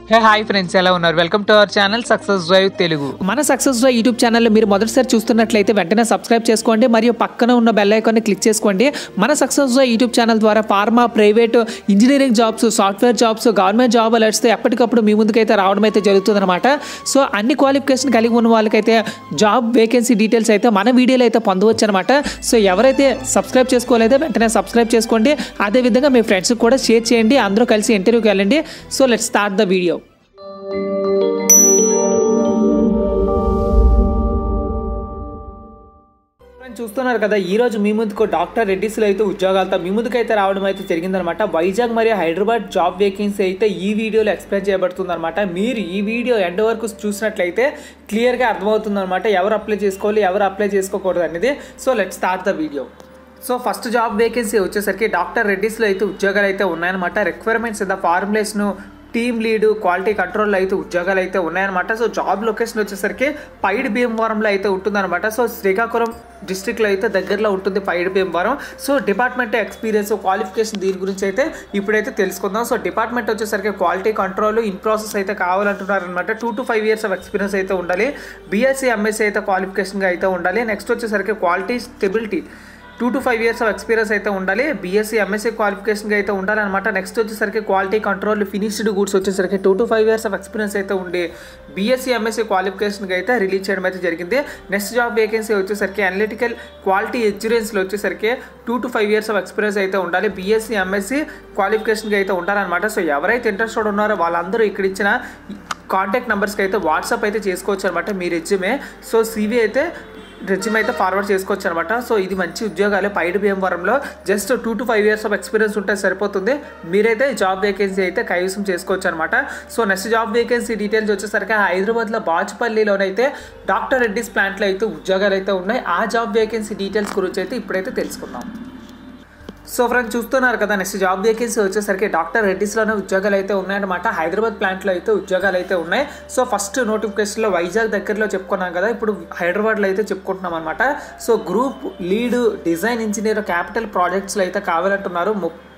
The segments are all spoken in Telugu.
హే హాయ్ ఫ్రెండ్స్ ఎలా ఉన్నారు welcome to our channel success drive Telugu మన సక్సెస్ డ్రైవ్ యూట్యూబ్ ఛానల్లో మీరు మొదటిసారి చూస్తున్నట్లయితే వెంటనే సబ్స్క్రైబ్ చేసుకోండి మరియు పక్కన ఉన్న బెల్ ఐకాన్ని క్లిక్ చేసుకోండి మన సక్సెస్ డ్రైవ్ యూట్యూబ్ ఛానల్ ద్వారా pharma private engineering jobs software jobs government job అలర్ట్స్తో ఎప్పటికప్పుడు మీ ముందుకైతే రావడం అయితే జరుగుతుందన్నమాట సో అన్ని క్వాలిఫికేషన్ కలిగి ఉన్న వాళ్ళకైతే జాబ్ వేకెన్సీ డీటెయిల్స్ అయితే మన వీడియోలో అయితే పొందవచ్చు అనమాట సో ఎవరైతే సబ్స్క్రైబ్ చేసుకోలేదో వెంటనే సబ్స్క్రైబ్ చేసుకోండి అదేవిధంగా మీ ఫ్రెండ్స్కి కూడా షేర్ చేయండి అందరూ కలిసి ఇంటర్వ్యూకి వెళ్ళండి so let start the video friends చూస్తున్నారు కదా ఈ రోజు మీ ముందుకు డాక్టర్ రెడ్డిస్లో అయితే ఉద్యోగాలతో మీ ముందుకు అయితే రావడం అయితే జరిగిందనమాట వైజాగ్ మరియు హైదరాబాద్ జాబ్ వేకెన్సీ అయితే ఈ వీడియోలో ఎక్స్ప్లెయిన్ చేయబడుతుంది అనమాట మీరు ఈ వీడియో ఎండ్ వరకు చూసినట్లయితే క్లియర్గా అర్థమవుతుంది అనమాట ఎవరు అప్లై చేసుకోవాలి ఎవరు అప్లై చేసుకోకూడదు అనేది so let start the video so first job vacancy వచ్చేసరికి డాక్టర్ రెడ్డిస్లో అయితే ఉద్యోగాలు అయితే ఉన్నాయన్నమాట రిక్వైర్మెంట్స్ ఇన్ ద ఫార్ములేస్ను టీమ్ లీడ్ క్వాలిటీ కంట్రోల్లో అయితే ఉద్యోగాలు అయితే ఉన్నాయన్నమాట సో జాబ్ లొకేషన్ వచ్చేసరికి పైడ్ భీమవరంలో అయితే ఉంటుందన్నమాట సో శ్రీకాకుళం డిస్ట్రిక్ట్లో అయితే దగ్గరలో ఉంటుంది Pydi Bhimavaram so department experience qualification దీని గురించి అయితే ఇప్పుడైతే తెలుసుకుందాం సో డిపార్ట్మెంట్ వచ్చేసరికి క్వాలిటీ కంట్రోల్ ఇన్ ప్రాసెస్ అయితే కావాలంటున్నారు అనమాట two to five years of experience అయితే ఉండాలి బీఎస్సీ ఎంఎస్సీ అయితే క్వాలిఫికేషన్గా అయితే ఉండాలి నెక్స్ట్ వచ్చేసరికి quality stability two to five years of experience అయితే ఉండాలి బీఎస్సీ ఎంఎస్సీ క్వాలిఫికేషన్గా అయితే ఉండాలన్నమాట నెక్స్ట్ వచ్చేసరికి క్వాలిటీ కంట్రోల్ ఫినిష్డ్ గూడ్స్ వచ్చేసరికి two to five years of experience అయితే ఉండి బీఎస్సీ ఎంఎస్సీ క్వాలిఫికేషన్గా అయితే రిలీజ్ చేయడం అయితే జరిగింది నెక్స్ట్ జాబ్ వేకెన్సీ వచ్చేసరికి అనలిటికల్ క్వాలిటీ ఎగ్జూరెన్స్లో వచ్చేసరికి two to five years of experience అయితే ఉండాలి బీఎస్సీ ఎంఎస్సీ క్వాలిఫికేషన్గా అయితే ఉండాలన్నమాట సో ఎవరైతే ఇంట్రెస్టెడ్ ఉన్నారో వాళ్ళందరూ ఇక్కడ ఇచ్చిన కాంటాక్ట్ నెంబర్స్కి అయితే వాట్సాప్ అయితే చేసుకోవచ్చు అనమాట మీ రెజ్యూమే సో సీవీ అయితే రెజ్యూమ్ అయితే ఫార్వర్డ్ చేసుకోవచ్చు అనమాట సో ఇది మంచి ఉద్యోగాలు పైడి భీమవరంలో just two to five years of experience ఉంటే సరిపోతుంది మీరైతే జాబ్ వేకెన్సీ అయితే కైవసం చేసుకోవచ్చు అనమాట so next job vacancy details వచ్చేసరికి హైదరాబాద్లో బాచుపల్లిలోనైతే డాక్టర్ రెడ్డిస్ ప్లాంట్లో అయితే ఉద్యోగాలు అయితే ఉన్నాయి ఆ జాబ్ వేకెన్సీ డీటెయిల్స్ గురించి అయితే ఇప్పుడైతే తెలుసుకుందాం సో ఫ్రెండ్స్ చూస్తున్నారు కదా నెక్స్ట్ జాబ్ వేకెన్సీ వచ్చేసరికి డాక్టర్ రెడ్డిస్లోనే ఉద్యోగాలు అయితే ఉన్నాయన్నమాట హైదరాబాద్ ప్లాంట్లో అయితే ఉద్యోగాలు అయితే ఉన్నాయి సో ఫస్ట్ నోటిఫికేషన్లో వైజాగ్ దగ్గరలో చెప్పుకున్నాం కదా ఇప్పుడు హైదరాబాద్లో అయితే చెప్పుకుంటున్నాం అనమాట so group lead design engineer capital ప్రాజెక్ట్స్లో అయితే కావాలంటున్నారు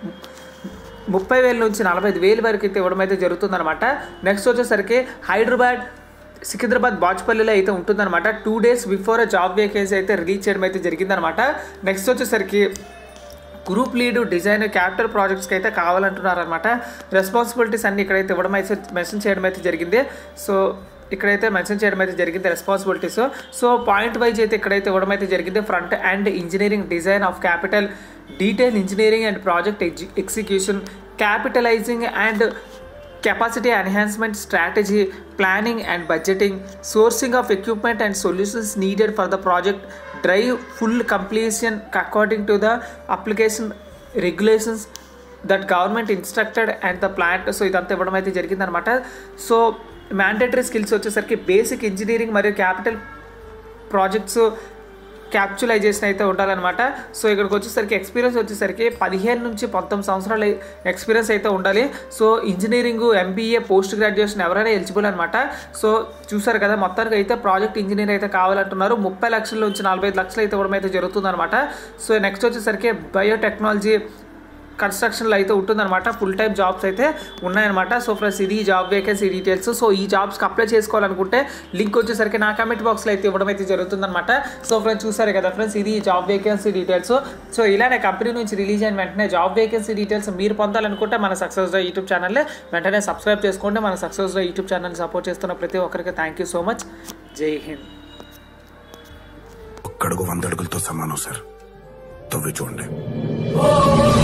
ముప్పై వేల నుంచి నలభై ఐదు వేల వరకు అయితే ఇవ్వడం అయితే జరుగుతుందన్నమాట నెక్స్ట్ వచ్చేసరికి హైదరాబాద్ సికింద్రాబాద్ బాచ్పల్లిలో అయితే ఉంటుందన్నమాట two days before job vacancy అయితే రిలీజ్ చేయడం అయితే జరిగిందనమాట నెక్స్ట్ వచ్చేసరికి గ్రూప్ లీడ్ డిజైన్ క్యాపిటల్ ప్రాజెక్ట్స్కి అయితే కావాలంటున్నారనమాట రెస్పాన్సిబిలిటీస్ అన్ని ఇక్కడైతే ఇవ్వడం అయితే మెన్షన్ చేయడం అయితే జరిగింది సో ఇక్కడైతే మెన్షన్ చేయడం అయితే జరిగింది రెస్పాన్సిబిలిటీస్ సో పాయింట్ వైజ్ అయితే ఇక్కడైతే ఇవ్వడం అయితే జరిగింది front and engineering design of capital detail engineering and project execution capitalizing and capacity enhancement strategy planning and budgeting sourcing of equipment and solutions needed for the project drive full completion according to the application regulations that government instructed and the plant so ఇదంతా ఇవ్వడం అయితే జరిగిందనమాట సో మ్యాండేటరీ స్కిల్స్ వచ్చేసరికి బేసిక్ ఇంజనీరింగ్ మరియు క్యాపిటల్ ప్రాజెక్ట్స్ క్యాప్చులైజేషన్ అయితే ఉండాలన్నమాట సో ఇక్కడికి వచ్చేసరికి ఎక్స్పీరియన్స్ వచ్చేసరికి పదిహేను నుంచి పంతొమ్మిది సంవత్సరాల ఎక్స్పీరియన్స్ అయితే ఉండాలి so engineering MBA post graduation ఎవరైనా ఎలిజిబుల్ అనమాట సో చూసారు కదా మొత్తానికి అయితే ప్రాజెక్ట్ ఇంజనీర్ అయితే కావాలంటున్నారు ముప్పై లక్షల నుంచి నలభై ఐదు లక్షలు అయితే ఇవ్వడం అయితే జరుగుతుందన్నమాట సో నెక్స్ట్ వచ్చేసరికి బయోటెక్నాలజీ కన్స్ట్రక్షన్లో అయితే ఉంటుందన్నమాట ఫుల్ టైం జాబ్స్ అయితే ఉన్నాయన్నమాట సో ఫ్రెండ్స్ ఇది జాబ్ వేకెన్సీ డీటెయిల్స్ సో ఈ జాబ్స్కి అప్లై చేసుకోవాలనుకుంటే లింక్ వచ్చేసరికి నా కమెంట్ బాక్స్లో అయితే ఇవ్వడం అయితే జరుగుతుందన్నమాట సో ఫ్రెండ్స్ చూసారు కదా ఫ్రెండ్స్ ఇది జాబ్ వేకెన్సీ డీటెయిల్స్ సో ఇలానే కంపెనీ నుంచి రిలీజ్ అయిన వెంటనే జాబ్ వేకెన్సీ డీటెయిల్స్ మీరు పొందాలనుకుంటే మన సక్సెస్ యూట్యూబ్ ఛానల్ని వెంటనే సబ్స్క్రైబ్ చేసుకోండి మన సక్సెస్ యూట్యూబ్ ఛానల్ సపోర్ట్ చేస్తున్న ప్రతి ఒక్కరికి థ్యాంక్ యూ సో మచ్ జై హింద్ ఒక్కడుగు వంద అడుగులతో సమానం సార్ తవ్వి చూడండి